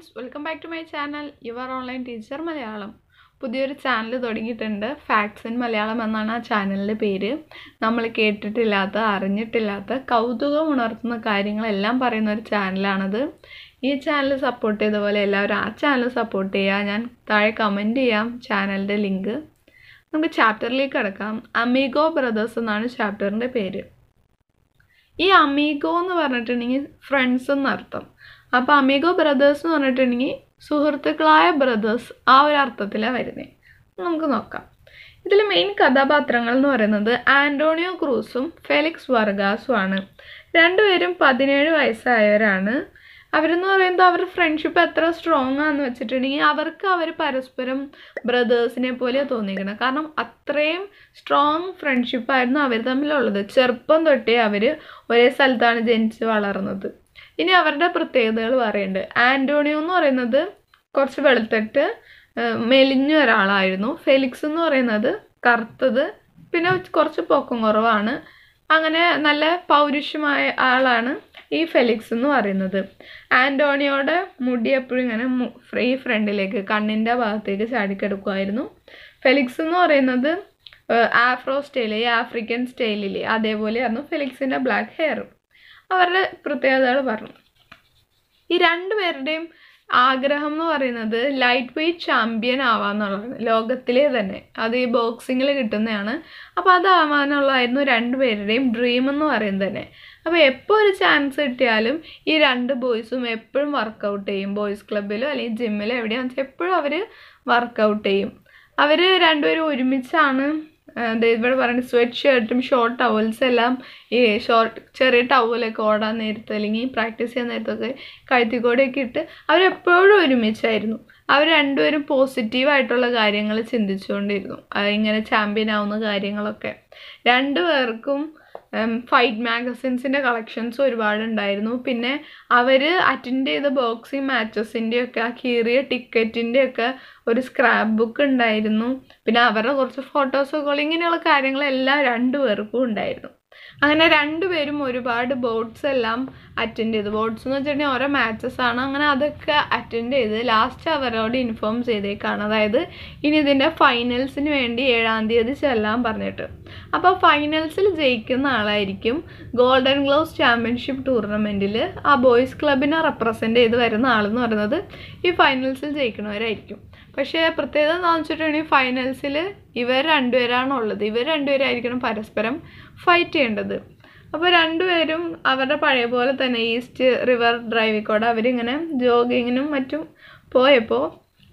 friends welcome back to my channel your online teacher Malayalam പുതിയൊരു channel തുടങ്ങിയിട്ടുണ്ട് facts in Malayalam എന്നാണ് ആ ചാനലിൻ്റെ പേര് നമ്മൾ കേട്ടിട്ടില്ലാത്ത അറിഞ്ഞിട്ടില്ലാത്ത കൗതുകം ഉണർത്തുന്ന കാര്യങ്ങളെല്ലാം പറയുന്ന ഒരു ചാനലാണത് ഈ ചാനൽ സപ്പോർട്ട് ചെയ്ത പോലെ എല്ലാവരും ആ ചാനൽ സപ്പോർട്ട് ചെയ്യുക ഞാൻ താഴെ കമൻറ്റ് ചെയ്യാം ചാനലിൻ്റെ ലിങ്ക് നമുക്ക് ചാപ്റ്ററിലേക്ക് കിടക്കാം അമീഗോ ബ്രദേഴ്സ് എന്നാണ് ചാപ്റ്ററിൻ്റെ പേര് ഈ അമീഗോ എന്ന് പറഞ്ഞിട്ടുണ്ടെങ്കിൽ ഫ്രണ്ട്സ് എന്നർത്ഥം അപ്പോൾ അമീഗോ ബ്രദേഴ്സ് എന്ന് പറഞ്ഞിട്ടുണ്ടെങ്കിൽ സുഹൃത്തുക്കളായ ബ്രദേഴ്സ് ആ ഒരു അർത്ഥത്തിലാണ് വരുന്നത് നമുക്ക് നോക്കാം ഇതിൽ മെയിൻ കഥാപാത്രങ്ങൾ എന്ന് പറയുന്നത് ആൻറ്റോണിയോ ക്രൂസും ഫെലിക്സ് വർഗാസും ആണ് രണ്ടുപേരും പതിനേഴ് വയസ്സായവരാണ് അവരെന്ന് പറയുമ്പോൾ അവരുടെ ഫ്രണ്ട്ഷിപ്പ് എത്ര സ്ട്രോങ് ആണെന്ന് വെച്ചിട്ടുണ്ടെങ്കിൽ അവർക്ക് അവർ പരസ്പരം ബ്രദേഴ്സിനെ പോലെ തോന്നിക്കണം കാരണം അത്രയും സ്ട്രോങ് ഫ്രണ്ട്ഷിപ്പായിരുന്നു അവർ തമ്മിലുള്ളത് ചെറുപ്പം തൊട്ടേ അവർ ഒരേ സ്ഥലത്താണ് ജനിച്ച് വളർന്നത് ഇനി അവരുടെ പ്രത്യേകതകൾ പറയുന്നുണ്ട് ആൻറ്റോണിയോ എന്ന് പറയുന്നത് കുറച്ച് വെളുത്തിട്ട് മെലിഞ്ഞ ഒരാളായിരുന്നു ഫെലിക്സ് എന്ന് പറയുന്നത് കറുത്തത് പിന്നെ കുറച്ച് പൊക്കം കുറവാണ് അങ്ങനെ നല്ല പൗരുഷമായ ആളാണ് ഈ ഫെലിക്സ് എന്ന് പറയുന്നത് ആൻറ്റോണിയോയുടെ മുടി എപ്പോഴും ഇങ്ങനെ ഈ ഫ്രണ്ടിലേക്ക് കണ്ണിൻ്റെ ഭാഗത്തേക്ക് ചാടിക്കെടുക്കുമായിരുന്നു ഫെലിക്സ് എന്ന് പറയുന്നത് ആഫ്രോ സ്റ്റൈല് ഈ ആഫ്രിക്കൻ സ്റ്റൈലിൽ അതേപോലെയായിരുന്നു ഫെലിക്സിൻ്റെ ബ്ലാക്ക് ഹെയറും അവരുടെ പ്രത്യേകതകൾ പറഞ്ഞു ഈ രണ്ടുപേരുടെയും ആഗ്രഹം എന്ന് പറയുന്നത് ലൈറ്റ് വെയ്റ്റ് ചാമ്പ്യൻ ആവാന്നുള്ളതാണ് ലോകത്തിലെ തന്നെ അത് ഈ ബോക്സിങ്ങിൽ കിട്ടുന്നതാണ് അപ്പോൾ അതാവാനുള്ളതായിരുന്നു രണ്ടുപേരുടെയും ഡ്രീം എന്ന് പറയുന്നത് തന്നെ അപ്പോൾ എപ്പോൾ ഒരു ചാൻസ് കിട്ടിയാലും ഈ രണ്ട് ബോയ്സും എപ്പോഴും വർക്കൗട്ട് ചെയ്യും ബോയ്സ് ക്ലബ്ബിലോ അല്ലെങ്കിൽ ജിമ്മിലോ എവിടെയാണെന്ന് വെച്ചാൽ എപ്പോഴും അവർ വർക്കൗട്ട് ചെയ്യും അവർ രണ്ടുപേരും ഒരുമിച്ചാണ് ഇവിടെ പറയുന്നത് സ്വെറ്റ് ഷർട്ടും ഷോർട്ട് ടവൽസ് എല്ലാം ഈ ഷോർട്ട് ചെറിയ ടവലൊക്കെ ഓടാൻ നേരത്ത് അല്ലെങ്കിൽ പ്രാക്ടീസ് ചെയ്യാൻ നേരത്തൊക്കെ കഴുത്തിക്കൂടെയൊക്കെ ഇട്ട് അവരെപ്പോഴും ഒരുമിച്ചായിരുന്നു അവർ രണ്ടുപേരും പോസിറ്റീവായിട്ടുള്ള കാര്യങ്ങൾ ചിന്തിച്ചുകൊണ്ടിരുന്നു ഇങ്ങനെ ചാമ്പ്യൻ ആവുന്ന കാര്യങ്ങളൊക്കെ രണ്ടുപേർക്കും ഫൈറ്റ് മാഗസിൻസിൻ്റെ കളക്ഷൻസ് ഒരുപാടുണ്ടായിരുന്നു പിന്നെ അവർ അറ്റൻഡ് ചെയ്ത ബോക്സിങ് മാച്ചസിൻ്റെയൊക്കെ ആ കീറിയ ടിക്കറ്റിൻ്റെയൊക്കെ ഒരു സ്ക്രാപ്പ് ബുക്ക് ഉണ്ടായിരുന്നു പിന്നെ അവരുടെ കുറച്ച് ഫോട്ടോസൊക്കെ ഇങ്ങനെയുള്ള കാര്യങ്ങളെല്ലാം രണ്ടുപേർക്കും ഉണ്ടായിരുന്നു അങ്ങനെ രണ്ടുപേരും ഒരുപാട് ബോർഡ്സ് എല്ലാം അറ്റൻഡ് ചെയ്തു ബോർഡ്സ് എന്ന് വെച്ചിട്ടുണ്ടെങ്കിൽ ഓരോ മാച്ചസ് ആണ് അങ്ങനെ അതൊക്കെ അറ്റൻഡ് ചെയ്ത് ലാസ്റ്റ് അവരോട് ഇൻഫോം ചെയ്തേക്കാണ് അതായത് ഇനി ഇതിൻ്റെ ഫൈനൽസിന് വേണ്ടി ഏഴാം തീയതി ചെല്ലാൻ പറഞ്ഞിട്ട് അപ്പോൾ ഫൈനൽസിൽ ജയിക്കുന്ന ആളായിരിക്കും ഗോൾഡൻ ഗ്ലൗസ് ചാമ്പ്യൻഷിപ്പ് ടൂർണമെൻറ്റിൽ ആ ബോയ്സ് ക്ലബിനെ റെപ്രസെൻ്റ് ചെയ്ത് വരുന്ന ആളെന്ന് പറയുന്നത് ഈ ഫൈനൽസിൽ ജയിക്കുന്നവരായിരിക്കും പക്ഷേ പ്രത്യേകത എന്താണെന്ന് വെച്ചിട്ടുണ്ടെങ്കിൽ ഫൈനൽസിൽ ഇവർ രണ്ടുപേരാണ് ഉള്ളത് ഇവർ രണ്ടുപേരായിരിക്കണം പരസ്പരം ഫൈറ്റ് ചെയ്യേണ്ടത് അപ്പോൾ രണ്ടുപേരും അവരുടെ പഴയ പോലെ തന്നെ ഈസ്റ്റ് റിവർ ഡ്രൈവിൽ കൂടെ അവരിങ്ങനെ ജോഗിങ്ങിനും മറ്റും പോയപ്പോൾ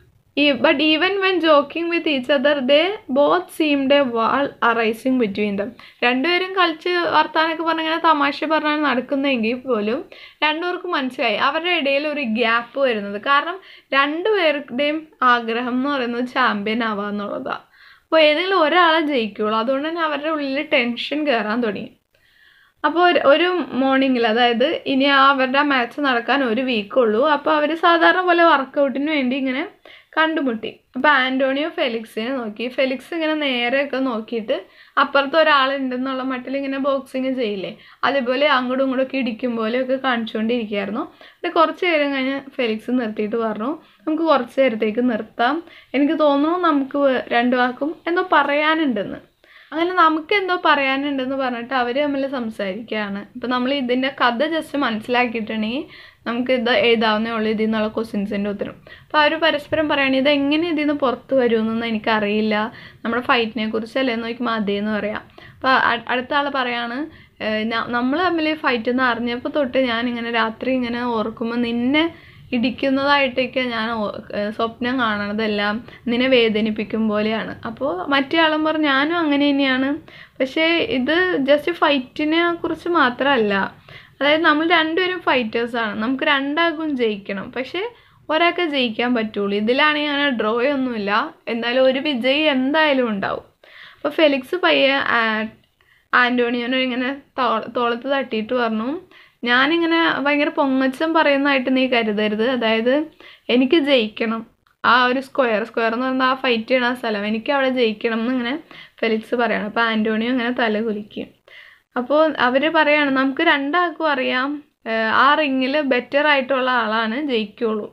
ഈ but even when jogging with each other they both seemed a war arising between them രണ്ടുപേരും കളിച്ച് വർത്താനൊക്കെ പറഞ്ഞ് ഇങ്ങനെ തമാശ പറഞ്ഞാണ് നടക്കുന്നതെങ്കിൽ പോലും രണ്ടുപേർക്കും മനസ്സിലായി അവരുടെ ഇടയിൽ ഒരു ഗ്യാപ്പ് വരുന്നത് കാരണം രണ്ടുപേരുടെയും ആഗ്രഹം എന്ന് പറയുന്നത് ചാമ്പ്യൻ ആവാന്നുള്ളതാണ് അപ്പോൾ ഏതെങ്കിലും ഒരാളെ ജയിക്കുള്ളൂ അതുകൊണ്ട് തന്നെ അവരുടെ ഉള്ളിൽ ടെൻഷൻ കയറാൻ തുടങ്ങി അപ്പോൾ ഒരു മോർണിംഗിൽ അതായത് ഇനി അവരുടെ മാച്ച് നടക്കാൻ ഒരു വീക്കുള്ളൂ അപ്പോൾ അവർ സാധാരണ പോലെ വർക്കൗട്ടിന് വേണ്ടി ഇങ്ങനെ കണ്ടുമുട്ടി അപ്പോൾ ആൻറ്റോണിയോ ഫെലിക്സിനെ നോക്കി ഫെലിക്സ് ഇങ്ങനെ നേരെയൊക്കെ നോക്കിയിട്ട് അപ്പുറത്ത് ഒരാളുണ്ടെന്നുള്ള മട്ടിൽ ഇങ്ങനെ ബോക്സിങ് ചെയ്യില്ലേ അതേപോലെ അങ്ങോട്ടും ഇങ്ങോട്ടൊക്കെ ഇടിക്കും പോലെയൊക്കെ കാണിച്ചുകൊണ്ടിരിക്കുകയായിരുന്നു എന്നിട്ട് കുറച്ച് നേരം കഴിഞ്ഞ് ഫെലിക്സ് നിർത്തിയിട്ട് പറഞ്ഞു നമുക്ക് കുറച്ച് നേരത്തേക്ക് നിർത്താം എനിക്ക് തോന്നുന്നു നമുക്ക് രണ്ടു വാക്കും എന്തോ പറയാനുണ്ടെന്ന് അങ്ങനെ നമുക്ക് എന്തോ പറയാനുണ്ടെന്ന് പറഞ്ഞിട്ട് അവർ തമ്മിൽ സംസാരിക്കുകയാണ് ഇപ്പം നമ്മൾ ഇതിൻ്റെ കഥ ജസ്റ്റ് മനസ്സിലാക്കിയിട്ടുണ്ടെങ്കിൽ നമുക്ക് ഇത് എഴുതാവുന്നേ ഉള്ളൂ ഇതിൽ നിന്നുള്ള ക്വസ്റ്റ്യൻസിൻ്റെ ഉത്തരം അപ്പോൾ അവർ പരസ്പരം പറയുകയാണ് ഇത് എങ്ങനെ ഇതിൽ നിന്ന് പുറത്ത് വരുമെന്നൊന്നും എനിക്കറിയില്ല നമ്മുടെ ഫൈറ്റിനെ കുറിച്ചല്ലേ എന്ന് നോക്കുമ്പോൾ അതേന്ന് പറയാം അപ്പോൾ അടുത്ത ആൾ പറയാണ് നമ്മൾ തമ്മിൽ ഫൈറ്റ് എന്ന് അറിഞ്ഞപ്പോൾ തൊട്ട് ഞാനിങ്ങനെ രാത്രി ഇങ്ങനെ ഓർക്കുമ്പോൾ നിന്നെ ഇടിക്കുന്നതായിട്ടൊക്കെ ഞാൻ സ്വപ്നം കാണണതെല്ലാം നിന്നെ വേദനിപ്പിക്കും പോലെയാണ് അപ്പോൾ മറ്റേ ആളും പറഞ്ഞു ഞാനും അങ്ങനെ തന്നെയാണ് പക്ഷേ ഇത് ജസ്റ്റ് ഫൈറ്റിനെ കുറിച്ച് മാത്രമല്ല അതായത് നമ്മൾ രണ്ടുപേരും ഫൈറ്റേഴ്സാണ് നമുക്ക് രണ്ടാൾക്കും ജയിക്കണം പക്ഷേ ഒരാൾക്ക് ജയിക്കാൻ പറ്റുള്ളൂ ഇതിലാണെങ്കിൽ അങ്ങനെ ഡ്രോ ഒന്നുമില്ല എന്തായാലും ഒരു വിജയി എന്തായാലും ഉണ്ടാവും അപ്പോൾ ഫെലിക്സ് പയ്യെ ആൻറ്റോണിയോനെ ഇങ്ങനെ തോളത്ത് തട്ടിയിട്ട് പറഞ്ഞു ഞാനിങ്ങനെ ഭയങ്കര പൊങ്ങച്ചം പറയുന്നതായിട്ട് നീ കരുതരുത് അതായത് എനിക്ക് ജയിക്കണം ആ ഒരു സ്ക്വയർ സ്ക്വയർ എന്ന് പറഞ്ഞാൽ ആ ഫൈറ്റ് ചെയ്യണ സ്ഥലം എനിക്ക് അവിടെ ജയിക്കണം എന്നിങ്ങനെ ഫെലിക്സ് പറയണം അപ്പോൾ ആൻറ്റോണിയോ ഇങ്ങനെ തല കുലിക്കും അപ്പോൾ അവർ പറയാണ് നമുക്ക് രണ്ടാൾക്കും അറിയാം ആ റിങ്ങിൽ ബെറ്റർ ആയിട്ടുള്ള ആളാണ് ജയിക്കുള്ളൂ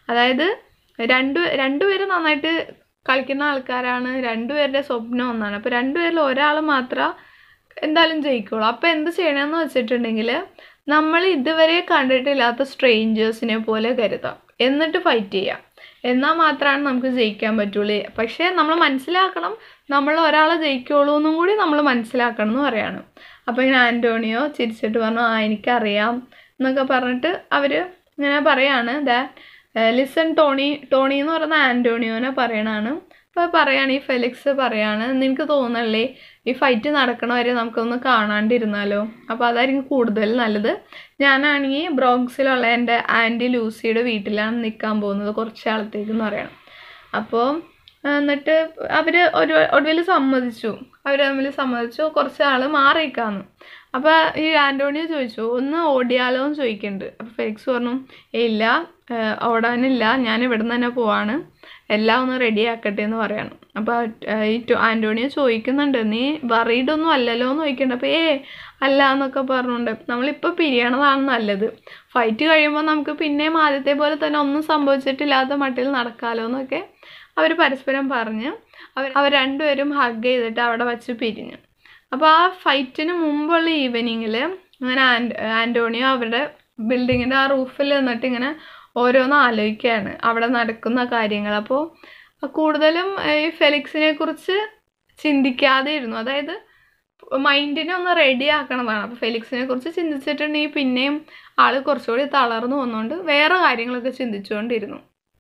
അതായത് രണ്ട് രണ്ടുപേരും നന്നായിട്ട് കളിക്കുന്ന ആൾക്കാരാണ് രണ്ടുപേരുടെ സ്വപ്നം ഒന്നാണ് അപ്പോൾ രണ്ടുപേരിൽ ഒരാൾ മാത്രം എന്തായാലും ജയിക്കുള്ളൂ അപ്പോൾ എന്ത് ചെയ്യണമെന്ന് വെച്ചിട്ടുണ്ടെങ്കിൽ നമ്മൾ ഇതുവരെ കണ്ടിട്ടില്ലാത്ത സ്ട്രേഞ്ചേഴ്സിനെ പോലെ കരുതാം എന്നിട്ട് ഫൈറ്റ് ചെയ്യാം എന്നാൽ മാത്രമാണ് നമുക്ക് ജയിക്കാൻ പറ്റുള്ളൂ പക്ഷേ നമ്മൾ മനസ്സിലാക്കണം നമ്മൾ ഒരാളെ ജയിക്കുള്ളൂ എന്നും കൂടി നമ്മൾ മനസ്സിലാക്കണം എന്ന് പറയാണ് അപ്പോൾ ഇങ്ങനെ ആൻറ്റോണിയോ ചിരിച്ചിട്ട് പറഞ്ഞു ആ എനിക്കറിയാം എന്നൊക്കെ പറഞ്ഞിട്ട് അവർ ഇങ്ങനെ പറയാണ് ദാ ലിസൺ ടോണി ടോണി എന്ന് പറയുന്ന ആൻറ്റോണിയോനെ പറയണാണ് അപ്പോൾ പറയാണ് ഈ ഫെലിക്സ് പറയാണ് നിനക്ക് തോന്നല്ലേ ഈ ഫൈറ്റ് നടക്കണ വരെ നമുക്കൊന്ന് കാണാണ്ടിരുന്നാലോ അപ്പോൾ അതായിരിക്കും കൂടുതൽ നല്ലത് ഞാനാണെങ്കിൽ ബ്രോങ്സിലുള്ള എൻ്റെ ആൻറ്റി ലൂസിയുടെ വീട്ടിലാണ് നിൽക്കാൻ പോകുന്നത് കുറച്ച് കാലത്തേക്ക് എന്ന് പറയണം അപ്പോൾ എന്നിട്ട് അവർ ഒരു ഒടുവിൽ സമ്മതിച്ചു അവർ തമ്മിൽ സമ്മതിച്ചു കുറച്ച് ആൾ മാറിയിക്കാന്ന് അപ്പോൾ ഈ ആൻ്റോണിയോ ചോദിച്ചു ഒന്ന് ഓടിയാലോ എന്ന് ചോദിക്കുന്നുണ്ട് അപ്പോൾ ഫെലിക്സ് പറഞ്ഞു "ഏയ് ഇല്ല ഏഹ് ഓടാനില്ല ഞാൻ ഇവിടെ നിന്ന് തന്നെ പോവാണ് എല്ലാം ഒന്ന് റെഡി ആക്കട്ടെ എന്ന് പറയണം അപ്പോൾ ഈ ടോ- ആൻ്റോണിയോ ചോദിക്കുന്നുണ്ട് നീ worried ഒന്നും അല്ലല്ലോ എന്ന് ചോദിക്കുന്നുണ്ട് അപ്പോൾ ഏ അല്ല എന്നൊക്കെ പറഞ്ഞുകൊണ്ട് നമ്മളിപ്പോൾ പിരിയണതാണ് നല്ലത് ഫൈറ്റ് കഴിയുമ്പോൾ നമുക്ക് പിന്നെയും ആദ്യത്തെ പോലെ തന്നെ ഒന്നും സംഭവിച്ചിട്ടില്ലാത്ത മട്ടിൽ നടക്കാമല്ലോ എന്നൊക്കെ അവർ പരസ്പരം പറഞ്ഞ് അവർ അവർ രണ്ടുപേരും ഹഗ് ചെയ്തിട്ട് അവിടെ വച്ച് പിരിഞ്ഞു അപ്പോൾ ആ ഫൈറ്റിന് മുമ്പുള്ള ഈവനിങ്ങിൽ ഇങ്ങനെ ആൻഡ് ആൻ്റോണിയോ അവരുടെ ബിൽഡിങ്ങിൻ്റെ ആ റൂഫിൽ നിന്നിട്ട് ഇങ്ങനെ ഓരോന്ന് ആലോചിക്കുകയാണ് അവിടെ നടക്കുന്ന കാര്യങ്ങൾ അപ്പോൾ കൂടുതലും ഈ ഫെലിക്സിനെ കുറിച്ച് ചിന്തിക്കാതെ ഇരുന്നു അതായത് മൈൻഡിനെ ഒന്ന് റെഡി ആക്കണതാണ് അപ്പോൾ ഫെലിക്സിനെ കുറിച്ച് ചിന്തിച്ചിട്ടുണ്ടെങ്കിൽ പിന്നെയും ആൾ കുറച്ചുകൂടി തളർന്നു വന്നുകൊണ്ട് വേറെ കാര്യങ്ങളൊക്കെ ചിന്തിച്ചുകൊണ്ടിരുന്നു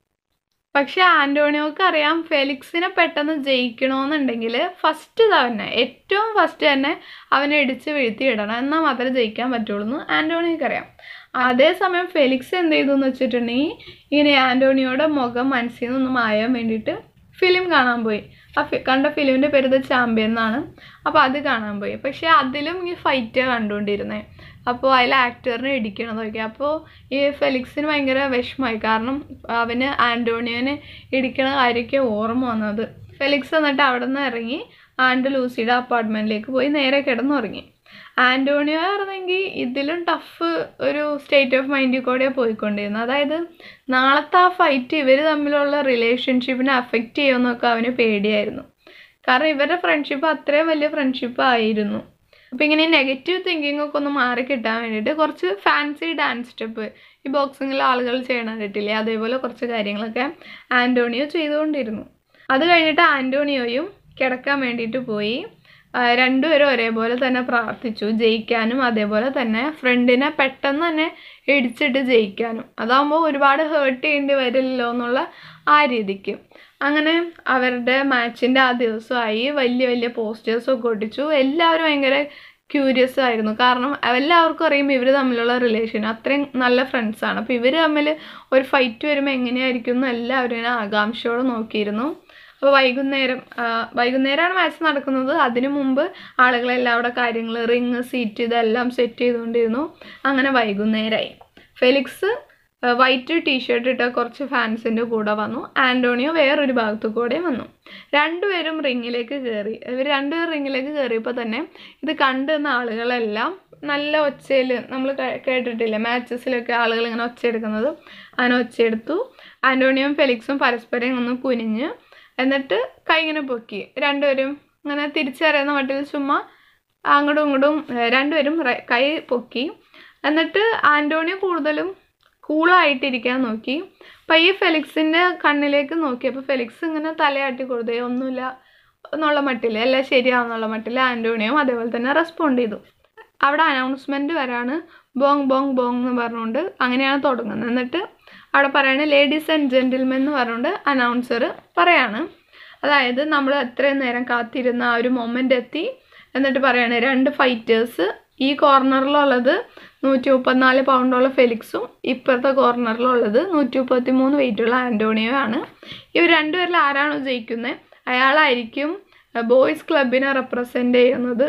പക്ഷെ ആന്റോണിയോക്ക് അറിയാം ഫെലിക്സിനെ പെട്ടെന്ന് ജയിക്കണമെന്നുണ്ടെങ്കിൽ ഫസ്റ്റ് തന്നെ ഏറ്റവും ഫസ്റ്റ് തന്നെ അവനെ ഇടിച്ച് വീഴ്ത്തി ഇടണം എന്നാൽ മാത്രമേ ജയിക്കാൻ പറ്റുള്ളൂ എന്ന് ആന്റോണിയോക്ക് അറിയാം അതേസമയം ഫെലിക്സ് എന്ത് ചെയ്തു എന്ന് വെച്ചിട്ടുണ്ടെങ്കിൽ ഇങ്ങനെ ആന്റോണിയോയുടെ മുഖം മനസ്സിൽ നിന്നൊന്ന് മായാൻ വേണ്ടിയിട്ട് ഫിലിം കാണാൻ പോയി ആ ഫി- കണ്ട ഫിലിമിൻ്റെ പേര് ദ ചാമ്പ്യൻ എന്നാണ് അപ്പോൾ അത് കാണാൻ പോയി പക്ഷേ അതിലും ഈ ഫൈറ്റ് കണ്ടുകൊണ്ടിരുന്നത് അപ്പോൾ അതിൽ ആക്ടറിനെ ഇടിക്കണം നോക്കി അപ്പോൾ ഈ ഫെലിക്സിന് ഭയങ്കര വിഷമമായി കാരണം അവന് ആൻ്റോണിയോനെ ഇടിക്കണ കാര്യമൊക്കെ ഓർമ്മ വന്നത് ഫെലിക്സ് എന്നിട്ട് അവിടെ നിന്ന് ഇറങ്ങി ആൻഡ് ലൂസിയുടെ അപ്പാർട്ട്മെൻറ്റിലേക്ക് പോയി നേരെ കിടന്നുറങ്ങി ആൻ്റോണിയോ ആയിരുന്നെങ്കിൽ ഇതിലും ടഫ് ഒരു സ്റ്റേറ്റ് ഓഫ് മൈൻഡിൽ കൂടെയാണ് പോയിക്കൊണ്ടിരുന്നത് അതായത് നാളത്തെ ആ ഫൈറ്റ് ഇവർ തമ്മിലുള്ള റിലേഷൻഷിപ്പിനെ അഫക്റ്റ് ചെയ്യുമെന്നൊക്കെ അവന് പേടിയായിരുന്നു കാരണം ഇവരുടെ ഫ്രണ്ട്ഷിപ്പ് അത്രയും വലിയ ഫ്രണ്ട്ഷിപ്പ് ആയിരുന്നു അപ്പോൾ ഇങ്ങനെ നെഗറ്റീവ് തിങ്കിങ് ഒക്കെ ഒന്ന് മാറി കിട്ടാൻ വേണ്ടിയിട്ട് കുറച്ച് ഫാൻസി ഡാൻസ് സ്റ്റെപ്പ് ഈ ബോക്സിങ്ങിൽ ആളുകൾ ചെയ്യണ കണ്ടിട്ടില്ലേ അതേപോലെ കുറച്ച് കാര്യങ്ങളൊക്കെ ആൻ്റോണിയോ ചെയ്തുകൊണ്ടിരുന്നു അത് കഴിഞ്ഞിട്ട് ആൻ്റോണിയോയും കിടക്കാൻ വേണ്ടിയിട്ട് പോയി ആ, രണ്ടുപേരും ഒരേപോലെ തന്നെ പ്രാർത്ഥിച്ചു ജയിക്കാനും അതേപോലെ തന്നെ ഫ്രണ്ടിനെ പെട്ടെന്ന് തന്നെ ഇടിച്ചിട്ട് ജയിക്കാനും അതാകുമ്പോൾ ഒരുപാട് ഹേർട്ട് ചെയ്യേണ്ടി വരില്ലല്ലോ എന്നുള്ള ആ രീതിക്ക് അങ്ങനെ അവരുടെ മാച്ചിൻ്റെ ആ ദിവസമായി വലിയ വലിയ പോസ്റ്റേഴ്സൊക്കെ ഒട്ടിച്ചു എല്ലാവരും ഭയങ്കര ക്യൂരിയസ് ആയിരുന്നു കാരണം എല്ലാവർക്കും അറിയും ഇവർ തമ്മിലുള്ള റിലേഷൻ അത്രയും നല്ല ഫ്രണ്ട്സാണ് അപ്പോൾ ഇവർ തമ്മിൽ ഒരു ഫൈറ്റ് വരുമ്പോൾ എങ്ങനെയായിരിക്കും എന്ന് എല്ലാവരും ഇങ്ങനെ ആകാംക്ഷയോടെ നോക്കിയിരുന്നു അപ്പോൾ വൈകുന്നേരം ആ, വൈകുന്നേരമാണ് മാച്ച് നടക്കുന്നത് അതിനു മുമ്പ് ആളുകളെല്ലാം അവിടെ കാര്യങ്ങൾ റിങ് സീറ്റ് ഇതെല്ലാം സെറ്റ് ചെയ്തുകൊണ്ടിരുന്നു അങ്ങനെ വൈകുന്നേരമായി ഫെലിക്സ് വൈറ്റ് ടീഷർട്ട് ഇട്ട കുറച്ച് ഫാൻസിൻ്റെ കൂടെ വന്നു ആൻ്റോണിയോ വേറൊരു ഭാഗത്തു കൂടെ വന്നു രണ്ടുപേരും റിങ്ങിലേക്ക് കയറി ഇവർ രണ്ടുപേരും റിങ്ങിലേക്ക് കയറിയപ്പോൾ തന്നെ ഇത് കണ്ടുന്ന ആളുകളെല്ലാം നല്ല ഒച്ചയിൽ നമ്മൾ കേട്ടിട്ടില്ലേ മാച്ചസിലൊക്കെ ആളുകൾ ഇങ്ങനെ ഒച്ചയെടുക്കുന്നത് അങ്ങനെ ഒച്ചയെടുത്തു ആൻ്റോണിയോയും ഫെലിക്സും പരസ്പരം ഒന്ന് കുനിഞ്ഞ് എന്നിട്ട് കൈ ഇങ്ങനെ പൊക്കി രണ്ടുപേരും ഇങ്ങനെ തിരിച്ചറിയുന്ന മട്ടിൽ ചുമ്മാ അങ്ങോട്ടും ഇങ്ങോട്ടും ഏഹ് രണ്ടുപേരും റ- കൈ പൊക്കി എന്നിട്ട് ആൻ്റോണിയോ കൂടുതലും കൂളായിട്ടിരിക്കാൻ നോക്കി പയ്യെ ഫെലിക്സിൻ്റെ കണ്ണിലേക്ക് നോക്കി അപ്പോൾ ഫെലിക്സ് ഇങ്ങനെ തലയാട്ടി കൊടുത്തേ ഒന്നുമില്ല എന്നുള്ള മട്ടിൽ എല്ലാം ശരിയാവുന്നുള്ള മട്ടിൽ ആൻ്റോണിയും അതേപോലെ തന്നെ റെസ്പോണ്ട് ചെയ്തു അവിടെ അനൗൺസ്മെൻറ്റ് വരാണ് ബോങ് ബോങ് ബോങ് എന്ന് പറഞ്ഞുകൊണ്ട് അങ്ങനെയാണ് തുടങ്ങുന്നത് എന്നിട്ട് അവിടെ പറയണ ലേഡീസ് ആൻഡ് ജെൻറ്റിൽമെൻ എന്ന് പറഞ്ഞുകൊണ്ട് അനൗൺസർ പറയാണ് അതായത് നമ്മൾ എത്രയും നേരം കാത്തിരുന്ന ആ ഒരു മൊമെൻ്റ് എത്തി എന്നിട്ട് പറയാണ് രണ്ട് ഫൈറ്റേഴ്സ് ഈ കോർണറിലുള്ളത് നൂറ്റി മുപ്പത്തിനാല് പൗണ്ടുള്ള ഫെലിക്സും ഇപ്പുറത്തെ കോർണറിലുള്ളത് നൂറ്റി മുപ്പത്തി മൂന്ന് വെയിറ്റുള്ള ആൻ്റോണിയോ ആണ് ഇവർ രണ്ടുപേരിൽ ആരാണോ ജയിക്കുന്നത് അയാളായിരിക്കും ബോയ്സ് ക്ലബിനെ റെപ്രസെൻ്റ് ചെയ്യുന്നത്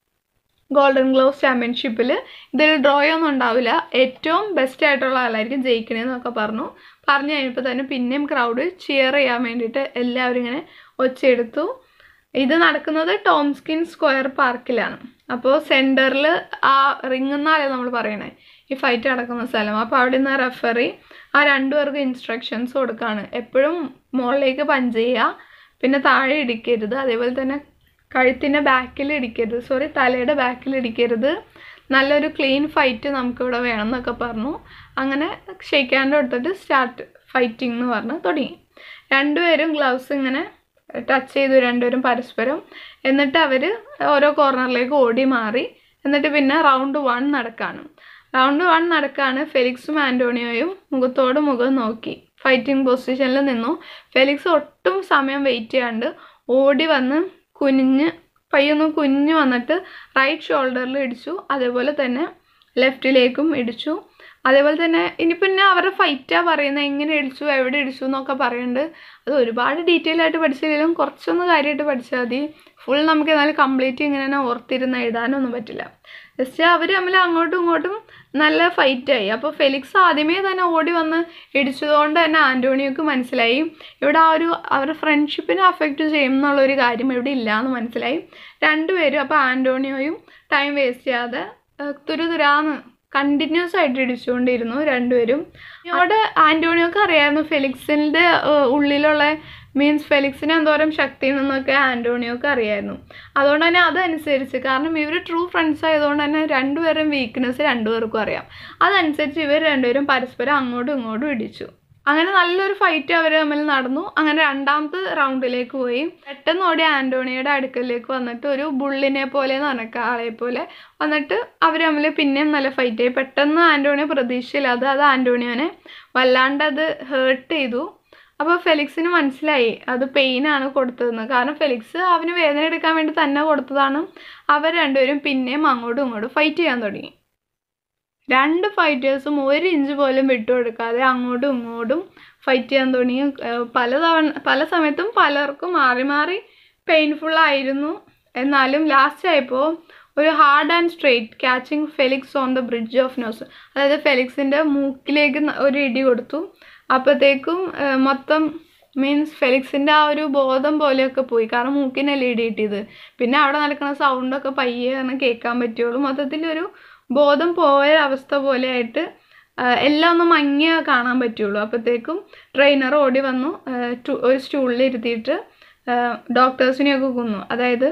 ഗോൾഡൻ ഗ്ലോവ്സ് ചാമ്പ്യൻഷിപ്പിൽ ഇതിൽ ഡ്രോയൊന്നും ഉണ്ടാവില്ല ഏറ്റവും ബെസ്റ്റ് ആയിട്ടുള്ള ആളായിരിക്കും ജയിക്കണേന്നൊക്കെ പറഞ്ഞു പറഞ്ഞു കഴിഞ്ഞപ്പോൾ തന്നെ പിന്നെയും ക്രൗഡ് ചിയർ ചെയ്യാൻ വേണ്ടിയിട്ട് എല്ലാവരും ഇങ്ങനെ ഒച്ചയെടുത്തു ഇത് നടക്കുന്നത് ടോംസ്കിൻ സ്ക്വയർ പാർക്കിലാണ് അപ്പോൾ സെൻറ്ററിൽ ആ റിങ് എന്നാലേ നമ്മൾ പറയണേ ഈ ഫൈറ്റ് നടക്കുന്ന സ്ഥലം അപ്പോൾ അവിടെ നിന്ന് റെഫറി ആ രണ്ടുപേർക്കും ഇൻസ്ട്രക്ഷൻസ് കൊടുക്കുകയാണ് എപ്പോഴും മുകളിലേക്ക് പഞ്ച് ചെയ്യുക പിന്നെ താഴെ ഇടിക്കരുത് അതേപോലെ തന്നെ കഴുത്തിൻ്റെ ബാക്കിൽ ഇടിക്കരുത് സോറി തലയുടെ ബാക്കിൽ ഇടിക്കരുത് നല്ലൊരു ക്ലീൻ ഫൈറ്റ് നമുക്കിവിടെ വേണം എന്നൊക്കെ പറഞ്ഞു അങ്ങനെ ഷെയ്ക്ക് ഹാൻഡ് കൊടുത്തിട്ട് സ്റ്റാർട്ട് ഫൈറ്റിംഗ് എന്ന് പറഞ്ഞ് തുടങ്ങി രണ്ടുപേരും ഗ്ലൗസ് ഇങ്ങനെ ടച്ച് ചെയ്തു രണ്ടുപേരും പരസ്പരം എന്നിട്ട് അവർ ഓരോ കോർണറിലേക്ക് ഓടി മാറി എന്നിട്ട് പിന്നെ റൗണ്ട് വൺ നടക്കാണ് റൗണ്ട് വൺ നടക്കാണ് ഫെലിക്സും ആൻ്റോണിയോയും മുഖത്തോട് മുഖം നോക്കി ഫൈറ്റിംഗ് പൊസിഷനിൽ നിന്നു ഫെലിക്സ് ഒട്ടും സമയം വെയിറ്റ് ചെയ്യാണ്ട് ഓടി വന്ന് കുനിഞ്ഞ് പയ്യൊന്ന് കുനിഞ്ഞ് വന്നിട്ട് റൈറ്റ് ഷോൾഡറിൽ ഇടിച്ചു അതേപോലെ തന്നെ ലെഫ്റ്റിലേക്കും ഇടിച്ചു അതേപോലെ തന്നെ ഇനി പിന്നെ അവരുടെ ഫൈറ്റാ പറയുന്നത് എങ്ങനെ ഇടിച്ചു എവിടെ ഇടിച്ചു എന്നൊക്കെ പറയുന്നുണ്ട് അത് ഒരുപാട് ഡീറ്റെയിൽ ആയിട്ട് പഠിച്ചില്ലെങ്കിലും കുറച്ചൊന്ന് കാര്യമായിട്ട് പഠിച്ചാൽ മതി ഫുൾ നമുക്ക് എന്നാലും കംപ്ലീറ്റ് ഇങ്ങനെ തന്നെ ഓർത്തിരുന്ന് എഴുതാനൊന്നും പറ്റില്ല ജസ്റ്റ് അവർ തമ്മിൽ അങ്ങോട്ടും ഇങ്ങോട്ടും നല്ല ഫൈറ്റായി അപ്പോൾ ഫെലിക്സ് ആദ്യമേ തന്നെ ഓടി വന്ന് ഇടിച്ചതുകൊണ്ട് തന്നെ ആൻ്റോണിയോക്ക് മനസ്സിലായി ഇവിടെ ആ ഒരു അവരുടെ ഫ്രണ്ട്ഷിപ്പിനെ അഫക്റ്റ് ചെയ്യും എന്നുള്ളൊരു കാര്യം ഇവിടെ ഇല്ല എന്ന് മനസ്സിലായി രണ്ടുപേരും അപ്പോൾ ആൻ്റോണിയോയും ടൈം വേസ്റ്റ് ചെയ്യാതെ ഏഹ്, തുരുതുരാന്ന് കണ്ടിന്യൂസ് ആയിട്ട് ഇടിച്ചുകൊണ്ടിരുന്നു രണ്ടുപേരും അവിടെ ആൻ്റോണിയോക്ക് അറിയായിരുന്നു ഫെലിക്സിൻ്റെ ഏഹ്, ഉള്ളിലുള്ള മീൻസ് ഫെലിക്സിന് എന്തോരം ശക്തി എന്നൊക്കെ ആൻ്റോണിയോക്ക് അറിയായിരുന്നു അതുകൊണ്ട് തന്നെ അതനുസരിച്ച് കാരണം ഇവർ ട്രൂ ഫ്രണ്ട്സ് ആയതുകൊണ്ട് തന്നെ രണ്ടുപേരും വീക്ക്നെസ് രണ്ടുപേർക്കും അറിയാം അതനുസരിച്ച് ഇവർ രണ്ടുപേരും പരസ്പരം അങ്ങോട്ടും ഇങ്ങോട്ടും ഇടിച്ചു അങ്ങനെ നല്ലൊരു ഫൈറ്റ് അവർ തമ്മിൽ നടന്നു അങ്ങനെ രണ്ടാമത്തെ റൗണ്ടിലേക്ക് പോയി പെട്ടെന്ന് ഓടി ആൻ്റോണിയുടെ അടുക്കലേക്ക് വന്നിട്ട് ഒരു ബുള്ളിനെ പോലെ എന്ന് പറഞ്ഞ ആളെ പോലെ വന്നിട്ട് അവർ തമ്മിൽ പിന്നെയും നല്ല ഫൈറ്റ് ആയി പെട്ടെന്ന് ആൻ്റോണിയോ പ്രതീക്ഷയില്ലാതെ അത് ആൻ്റോണിയോനെ വല്ലാണ്ട് അത് ഹേർട്ട് ചെയ്തു അപ്പോൾ ഫെലിക്സിന് മനസ്സിലായി അത് പെയിനാണ് കൊടുത്തതെന്ന് കാരണം ഫെലിക്സ് അവന് വേദന എടുക്കാൻ വേണ്ടി തന്നെ കൊടുത്തതാണ് അവർ രണ്ടുപേരും പിന്നെയും അങ്ങോട്ടും ഇങ്ങോട്ടും ഫൈറ്റ് ചെയ്യാൻ തുടങ്ങി രണ്ട് ഫൈറ്റേഴ്സും ഒരു ഇഞ്ച് പോലും വിട്ടുകൊടുക്കാതെ അങ്ങോട്ടും ഇങ്ങോട്ടും ഫൈറ്റ് ചെയ്യാൻ തുടങ്ങി ഏഹ് പല തവണ പല സമയത്തും പലർക്കും മാറി മാറി പെയിൻഫുൾ ആയിരുന്നു എന്നാലും ലാസ്റ്റ് ആയപ്പോൾ ഒരു hard and straight catching Felix on the bridge of nose അതായത് ഫെലിക്സിൻ്റെ മൂക്കിലേക്ക് ന- ഒരു ഇടി കൊടുത്തു അപ്പോഴത്തേക്കും ഏഹ് മൊത്തം മീൻസ് ഫെലിക്സിൻ്റെ ആ ഒരു ബോധം പോലെയൊക്കെ പോയി കാരണം മൂക്കിനല്ലേ ഇടി കിട്ടിയത് പിന്നെ അവിടെ നടക്കുന്ന സൗണ്ടൊക്കെ പയ്യെ ആണ് കേൾക്കാൻ പറ്റുള്ളൂ മൊത്തത്തിൽ ഒരു ബോധം പോയ അവസ്ഥ പോലെ ആയിട്ട് ആഹ് എല്ലാം ഒന്ന് മങ്ങിയ കാണാൻ പറ്റുള്ളൂ അപ്പോഴത്തേക്കും ട്രെയിനർ ഓടി വന്നു ആഹ് ടു- ഒരു സ്റ്റൂളിൽ ഇരുത്തിയിട്ട് ഡോക്ടേഴ്സിനെയൊക്കെ കൊന്നു അതായത്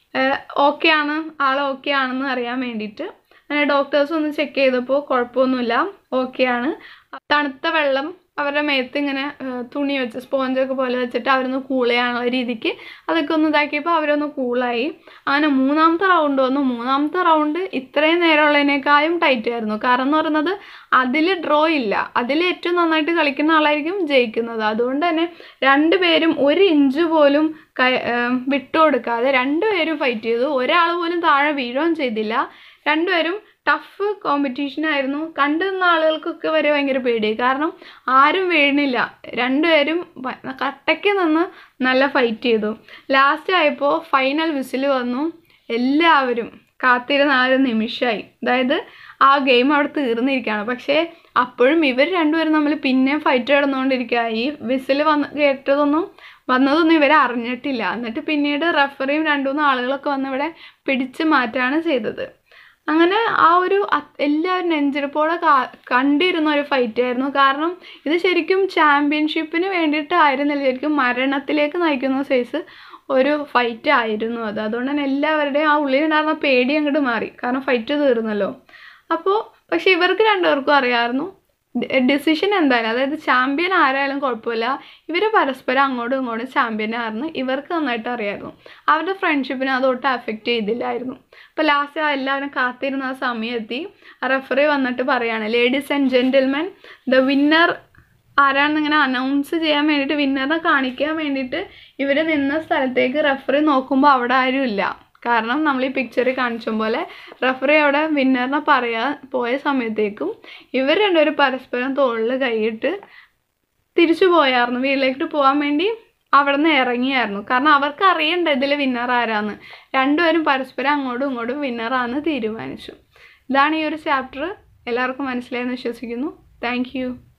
ഓക്കെ ആണ് ആൾ ഓക്കെ ആണെന്ന് അറിയാൻ വേണ്ടിയിട്ട് അങ്ങനെ ഡോക്ടേഴ്സ് ഒന്ന് ചെക്ക് ചെയ്തപ്പോൾ കുഴപ്പമൊന്നുമില്ല ഓക്കെ ആണ് തണുത്ത വെള്ളം അവരുടെ മേത്ത് ഇങ്ങനെ ആ, തുണി വെച്ച് സ്പോഞ്ചൊക്കെ പോലെ വെച്ചിട്ട് അവരൊന്ന് കൂൾ ചെയ്യാനുള്ള രീതിക്ക് അതൊക്കെ ഒന്ന് ഇതാക്കിയപ്പോൾ അവരൊന്ന് കൂളായി അങ്ങനെ മൂന്നാമത്തെ റൗണ്ട് വന്നു മൂന്നാമത്തെ റൗണ്ട് ഇത്രയും നേരമുള്ളതിനേക്കാളും ടൈറ്റ് ആയിരുന്നു കാരണം എന്ന് പറയുന്നത് അതിൽ ഡ്രോ ഇല്ല അതിൽ ഏറ്റവും നന്നായിട്ട് കളിക്കുന്ന ആളായിരിക്കും ജയിക്കുന്നത് അതുകൊണ്ട് തന്നെ രണ്ടുപേരും ഒരു ഇഞ്ച് പോലും കൈ ഏം, വിട്ടുകൊടുക്കാതെ രണ്ടുപേരും ഫൈറ്റ് ചെയ്തു ഒരാൾ പോലും താഴെ വീഴുകയും ചെയ്തില്ല രണ്ടുപേരും ടഫ് കോമ്പറ്റീഷൻ ആയിരുന്നു കണ്ടു നിന്ന ആളുകൾക്കൊക്കെ വരെ ഭയങ്കര പേടിയായി കാരണം ആരും വീഴുന്നില്ല രണ്ടുപേരും വ- കട്ടയ്ക്ക് നിന്ന് നല്ല ഫൈറ്റ് ചെയ്തു ലാസ്റ്റ് ആയപ്പോൾ ഫൈനൽ വിസിൽ വന്നു എല്ലാവരും കാത്തിരുന്ന ആ ഒരു നിമിഷമായി അതായത് ആ ഗെയിം അവിടെ തീർന്നിരിക്കുകയാണ് പക്ഷേ അപ്പോഴും ഇവർ രണ്ടുപേരും തമ്മിൽ പിന്നെ ഫൈറ്റ് കിടന്നുകൊണ്ടിരിക്കുക ഈ വിസിൽ വന്ന് കേട്ടതൊന്നും വന്നതൊന്നും ഇവർ അറിഞ്ഞിട്ടില്ല എന്നിട്ട് പിന്നീട് റെഫറിയും രണ്ടു മൂന്ന് ആളുകളൊക്കെ വന്ന് ഇവിടെ പിടിച്ചു മാറ്റാണ് ചെയ്തത് അങ്ങനെ ആ ഒരു അത് എല്ലാവരും നെഞ്ചിരിപ്പോടെ കാ- കണ്ടിരുന്ന ഒരു ഫൈറ്റ് ആയിരുന്നു കാരണം ഇത് ശരിക്കും ചാമ്പ്യൻഷിപ്പിന് വേണ്ടിയിട്ടായിരുന്നില്ല ശരിക്കും മരണത്തിലേക്ക് നയിക്കുന്ന സൈസ് ഒരു ഫൈറ്റ് ആയിരുന്നു അത് അതുകൊണ്ട് തന്നെ എല്ലാവരുടെയും ആ ഉള്ളിലുണ്ടായിരുന്ന പേടി അങ്ങോട്ട് മാറി കാരണം ഫൈറ്റ് തീർന്നല്ലോ അപ്പോൾ പക്ഷെ ഇവർക്ക് രണ്ടുപേർക്കും അറിയാമായിരുന്നു ഡിസിഷൻ എന്തായാലും അതായത് ചാമ്പ്യൻ ആരായാലും കുഴപ്പമില്ല ഇവർ പരസ്പരം അങ്ങോട്ടും ഇങ്ങോട്ടും ചാമ്പ്യനായിരുന്നു ഇവർക്ക് നന്നായിട്ട് അറിയായിരുന്നു അവരുടെ ഫ്രണ്ട്ഷിപ്പിനെ അതൊട്ട് അഫക്റ്റ് ചെയ്തില്ലായിരുന്നു അപ്പോൾ ലാസ്റ്റ് എല്ലാവരും കാത്തിരുന്ന ആ സമയത്തി റെഫറി വന്നിട്ട് പറയാണ് ladies and gentlemen the winner ആരാണെന്ന് ഇങ്ങനെ അനൗൺസ് ചെയ്യാൻ വേണ്ടിയിട്ട് വിന്നറിനെ കാണിക്കാൻ വേണ്ടിയിട്ട് ഇവർ നിന്ന സ്ഥലത്തേക്ക് റെഫറി നോക്കുമ്പോൾ അവിടെ ആരും ഇല്ല കാരണം നമ്മൾ ഈ പിക്ചറിൽ കാണിച്ച പോലെ റെഫറി അവിടെ വിന്നറിനെ പറയാൻ പോയ സമയത്തേക്കും ഇവർ രണ്ടുപേരും പരസ്പരം തോളിൽ കൈയിട്ട് തിരിച്ചു പോയായിരുന്നു വീട്ടിലേക്ക് പോകാൻ വേണ്ടി അവിടെ നിന്ന് ഇറങ്ങിയായിരുന്നു കാരണം അവർക്ക് അറിയണ്ട ഇതിൽ വിന്നർ ആരാന്ന് രണ്ടുപേരും പരസ്പരം അങ്ങോട്ടും ഇങ്ങോട്ടും വിന്നറാന്ന് തീരുമാനിച്ചു ഇതാണ് ഈ ഒരു ചാപ്റ്റർ എല്ലാവർക്കും മനസ്സിലായെന്ന് വിശ്വസിക്കുന്നു താങ്ക്